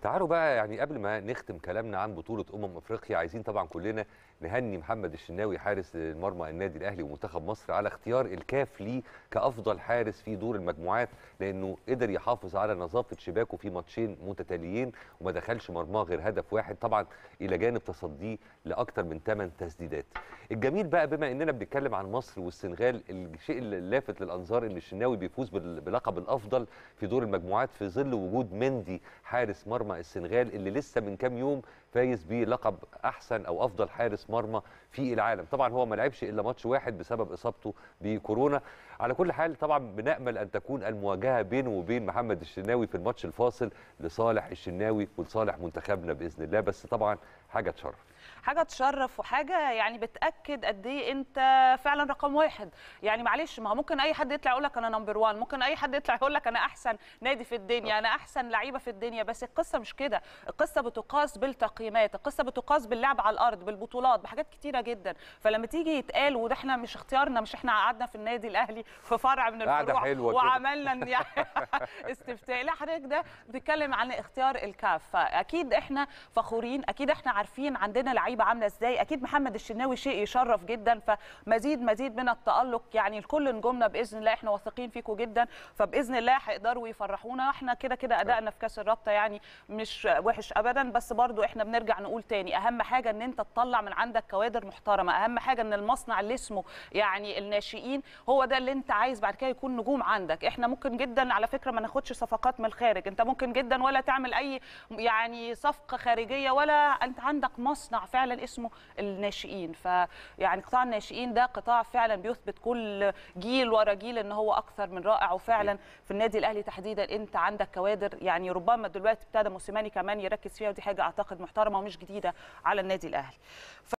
تعالوا بقى يعني قبل ما نختم كلامنا عن بطولة أمم أفريقيا عايزين طبعا كلنا نهني محمد الشناوي حارس مرمى النادي الأهلي ومنتخب مصر على اختيار الكاف ليه كأفضل حارس في دور المجموعات لأنه قدر يحافظ على نظافة شباكه في ماتشين متتاليين وما دخلش مرماه غير هدف واحد طبعا إلى جانب تصديه لأكثر من 8 تسديدات. الجميل بقى بما إننا بنتكلم عن مصر والسنغال الشيء اللافت للأنظار إن الشناوي بيفوز بال- بلقب الأفضل في دور المجموعات في ظل وجود مندي حارس مرمى السنغال اللي لسه من كام يوم فايز بلقب احسن او افضل حارس مرمى في العالم طبعا هو ما لعبش الا ماتش واحد بسبب اصابته بكورونا على كل حال طبعا بنامل ان تكون المواجهه بينه وبين محمد الشناوي في الماتش الفاصل لصالح الشناوي ولصالح منتخبنا باذن الله بس طبعا حاجه تشرف حاجه تشرف وحاجه يعني بتاكد قد ايه انت فعلا رقم واحد يعني معلش ما هو ممكن اي حد يطلع يقول لك انا نمبر 1 ممكن اي حد يطلع يقول لك انا احسن نادي في الدنيا انا احسن لعيبه في الدنيا بس القصه مش كده القصه بتقاس بالتقييمات القصه بتقاس باللعب على الارض بالبطولات بحاجات كتيره جدا فلما تيجي يتقال وده احنا مش اختيارنا مش احنا قعدنا في النادي الاهلي في فرع من قعدة الفروع حلوة كده. وعملنا يعني استفتاء لا حضرتك ده بتتكلم عن اختيار الكاف فاكيد احنا فخورين اكيد احنا عارفين عندنا لعيبه عامله ازاي اكيد محمد الشناوي شيء يشرف جدا فمزيد مزيد من التالق يعني لكل نجومنا باذن الله احنا واثقين فيكم جدا فباذن الله هيقدروا يفرحونا احنا كده كده ادائنا في كاس الرابطه يعني مش وحش ابدا بس برضو احنا بنرجع نقول تاني اهم حاجه ان انت تطلع من عندك كوادر محترمه اهم حاجه ان المصنع اللي اسمه يعني الناشئين هو ده اللي انت عايز بعد كده يكون نجوم عندك احنا ممكن جدا على فكره ما ناخدش صفقات من الخارج انت ممكن جدا ولا تعمل اي يعني صفقه خارجيه ولا انت عندك مصنع فعلا اسمه الناشئين فيعني قطاع الناشئين ده قطاع فعلا بيثبت كل جيل ورا جيل ان هو اكثر من رائع وفعلا في النادي الاهلي تحديدا انت عندك كوادر يعني ربما دلوقتي ابتدى موسيماني كمان يركز فيها ودي حاجه اعتقد محترمه ومش جديده على النادي الاهلي